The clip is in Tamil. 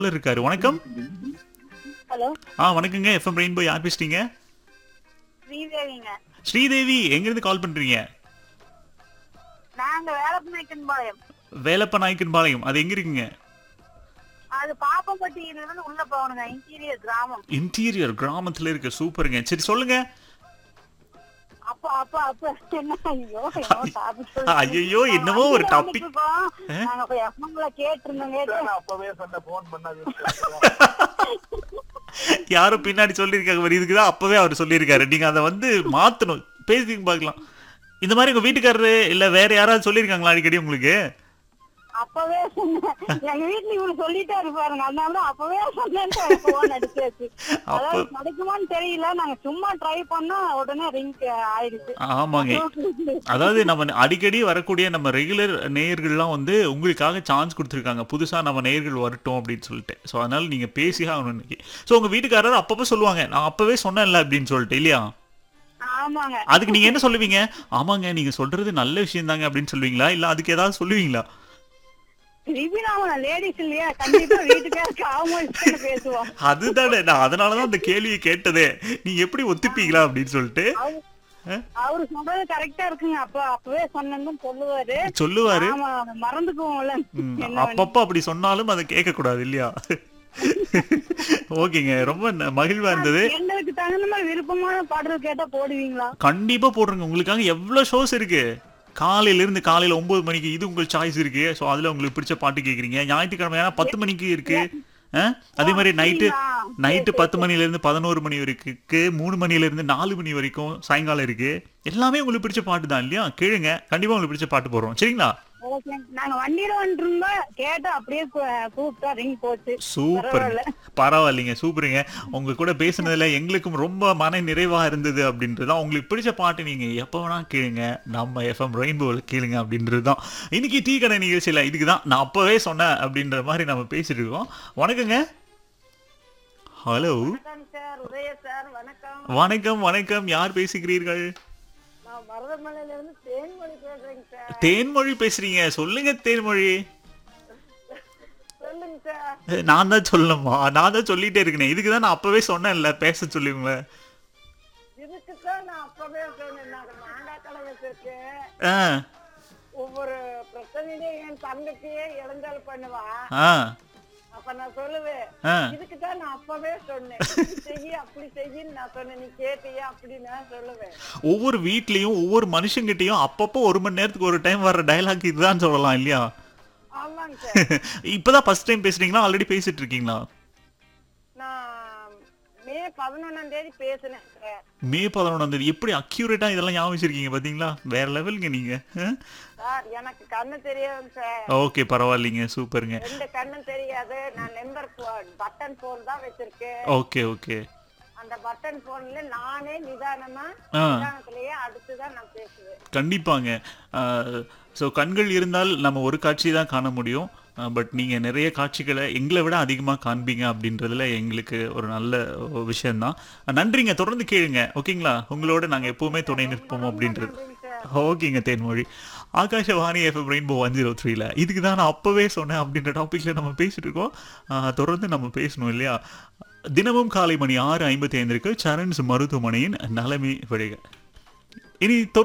இருக்காரு வணக்கம் ஹலோ ஆ வணக்கங்க எஃப்எம் ரெயின்போ யார் பேசுறீங்க ஸ்ரீதேவிங்க ஸ்ரீதேவி எங்கிருந்து கால் பண்றீங்க நாங்க வேலப்பநாயக்கன் பாளையம் வேலப்ப நாயக்கன் பாளையம் அது எங்க இருக்குங்க அது பாப்பம்பட்டியில இருந்து உள்ள போகணுங்க இன்டீரியர் கிராமம் இன்டீரியர் கிராமத்துல இருக்கு சூப்பருங்க சரி சொல்லுங்க அப்ப அப்ப அப்ப என்ன ஐயோ என்னமோ topic சொல்லிட்டு. ஐயையோ, என்னமோ ஒரு வண்டியில topic. வந்துட்டு இருக்கோம். நாங்க போய் FM ல கேட்டிருந்தோம் கேட்டு அப்பவே சொன்ன போன் பண்ணாது யாரோ பின்னாடி சொல்லியிருக்காங்க பாரு, இதுக்குதான் அப்பவே அவர் சொல்லியிருக்காரு நீங்க அதை வந்து மாத்தணும் பேசிங்க பார்க்கலாம் இந்த மாதிரி உங்க வீட்டுக்காரரு இல்ல வேற யாராவது சொல்லியிருக்காங்களா அடிக்கடி உங்களுக்கு அப்பவே சொன்னேன் எங்க வீட்டுல இவரு சொல்லிட்டே இருப்பாருங்க அதனால தான் அப்பவே சொன்னேன் போன் அடிச்சாச்சு அதாவது கிடைக்குமான்னு தெரியல நாங்க சும்மா ட்ரை பண்ணா உடனே ரிங் ஆயிடுச்சு ஆமாங்க அதாவது நம்ம அடிக்கடி வரக்கூடிய நம்ம ரெகுலர் நேயர்கள்லாம் வந்து உங்களுக்காக சான்ஸ் கொடுத்துருக்காங்க புதுசா நம்ம நேயர்கள் வரட்டும் அப்படின்னு சொல்லிட்டு ஸோ அதனால நீங்க பேசி ஆகணும் இன்னைக்கு ஸோ உங்க வீட்டுக்காரர் அப்பப்போ சொல்லுவாங்க நான் அப்பவே சொன்னேன்ல அப்படின்னு சொல்லிட்டு இல்லையா ஆமாங்க அதுக்கு நீங்க என்ன சொல்லுவீங்க ஆமாங்க நீங்க சொல்றது நல்ல விஷயம் தாங்க அப்படின்னு சொல்லுவீங்களா இல்ல அதுக்கு ஏதாவது சொல்லுவீங்களா திருப்பி நாம லேடிஸ் இல்லையா கண்டிப்பா வீட்டுக்காருக்கு அவங்க இஷ்டம்னு பேசுவோம் அதுதானே நான் அதனாலதான் அந்த கேள்வியை கேட்டதே நீங்க எப்படி ஒத்துப்பீங்களா அப்படின்னு சொல்லிட்டு அவரு- அவரு சொல்றது கரெக்டா இருக்குங்க அப்ப அப்பவே சொன்னு சொல்லுவாரு சொல்லுவாரு ஆமா மறந்துக்குவோம்ல ம், என்ன அப்பப்போ அப்படி சொன்னாலும் அதை கேட்க கூடாது இல்லையா ஓகேங்க ரொம்ப ந- மகிழ்வா இருந்தது எங்களுக்கு தகுந்த மாதிரி விருப்பமான பாடல் கேட்டா போடுவீங்களா கண்டிப்பா போடுறேங்க உங்களுக்காக எவ்வளவு ஷோஸ் இருக்கு காலையில இருந்து காலையில ஒன்பது மணிக்கு இது உங்கள் சாய்ஸ் இருக்கு ஸோ அதுல உங்களுக்கு பிடிச்ச பாட்டு கேக்குறீங்க ஞாயிற்றுக்கிழமை ஏன்னா பத்து மணிக்கு இருக்கு ஆ? அதே மாதிரி நைட்டு அப்படிங்களா? நைட்டு பத்து மணில இருந்து பதினோரு மணி வரைக்கும் இருக்கு மூணு மணில இருந்து நாலு மணி வரைக்கும் சாயங்காலம் இருக்கு எல்லாமே உங்களுக்கு பிடிச்ச பாட்டு தான் இல்லையா கேளுங்க கண்டிப்பா உங்களுக்கு பிடிச்ச பாட்டு போடுறோம் சரிங்களா ஓகே நாங்க வண்டியில வந்துட்டு இருந்தோம் கேட்டா அப்படியே கூ- கூப்பிட்டா ரிங் போச்சு சூப்பர் பரவாயில்ல. பரவாயில்லைங்க சூப்பருங்க உங்க கூட பேசுனதுல எங்களுக்கும் ரொம்ப மன நிறைவா இருந்தது அப்படின்றதுதான் உங்களுக்கு பிடிச்ச பாட்டு நீங்க எப்ப வேணா கேளுங்க நம்ம எஃப்எம் ரெயின்போவில் கேளுங்க அப்படின்றது தான் இன்னைக்கு டீ கடை நிகழ்ச்சியில இதுக்கு தான் நான் அப்பவே சொன்னேன் அப்படின்ற மாதிரி நம்ம பேசிட்டு இருக்கோம் வணக்கங்க ஹலோ வணக்கம் சார் உதய சார் வணக்கம் வணக்கம் வணக்கம் யார் பேசுகிறீர்கள் நான் மருதமலையில இருந்து தேன்மொழி பேசுறேங்க சார் தேன்மொழி பேசுறீங்க சொல்லுங்க தேன்மொழி சொல்லுங்க சார் அஹ், நான் தான் சொல்லணுமா நான் தான் சொல்லிட்டே இருக்கேன் இதுக்கு தான் நான் அப்பவே சொன்னேன்ல பேச சொல்லுங்களே இதுக்கு தான் நான் அப்பவே சொன்னேன் நாங்க மாண்டா கழகத்திற்கு ஆ ஒவ்வொரு பிரச்சனையிலையும் என் தங்கச்சியே இளைஞர் பண்ணுவா ஆ அப்ப நான் சொல்லுவேன் ஆ இதுக்கு தான் நான் அப்பவே சொன்னேன் இப்படி செய்ய அப்படி செய்யின்னு நான் சொன்னேன் நீ கேட்டியா அப்படி நான் சொல்லுவேன் ஒவ்வொரு வீட்லயும் ஒவ்வொரு மனுஷங்கிட்டயும் அப்பப்போ ஒரு மணி நேரத்துக்கு ஒரு டைம் வர்ற டயலாக் இதுதான் சொல்லலாம் இல்லையா ஆமாங்க சார் இப்பதான் ஃபர்ஸ்ட் டைம் பேசுறீங்களா ஆல்ரெடி பேசிட்டு இருக்கீங்களா நான் மே பதினொன்னாம் தேதி பேசினேன் சார் மே பதினொன்றாம் தேதி எப்படி அக்யூரேட்டா இதெல்லாம் ஞாபகம் வச்சிருக்கீங்க பாத்தீங்களா வேற லெவலுங்க நீங்க சார் எனக்கு கண்ணு தெரியாது சார் ஓகே பரவாயில்லைங்க சூப்பருங்க ரெண்டு கண்ணும் தெரியாது நான் நம்பர் பட்டன் போன் தான் வச்சிருக்கேன் ஓகே ஓகே அந்த பட்டன் போன்ல நானே நிதானமா ஆ. நிதானத்திலேயே அடுத்துதான் நான் பேசுவேன் கண்டிப்பாங்க ஸோ கண்கள் இருந்தால் நம்ம ஒரு காட்சி தான் காண முடியும் பட் நீங்க நிறைய காட்சிகளை எங்களை விட அதிகமா காண்பீங்க அப்படின்றதுல எங்களுக்கு ஒரு நல்ல விஷயம்தான் நன்றிங்க தொடர்ந்து கேளுங்க ஓகேங்களா உங்களோட நாங்க எப்பவுமே துணை நிற்போம் அப்படின்றது ஓகேங்க Thenmozhi Akashvani FM rainbow one zero த்ரீல இதுக்கு தான் நான் அப்பவே சொன்னேன் அப்படின்ற டாபிக்ல நம்ம பேசிட்டு இருக்கோம் ஆஹ் தொடர்ந்து நம்ம பேசணும் இல்லையா தினமும் காலை மணி ஆறு ஐம்பத்தி ஐந்திற்கு சரண்ஸ் மருத்துவமனையின் நலமே வழிக இனி தொ-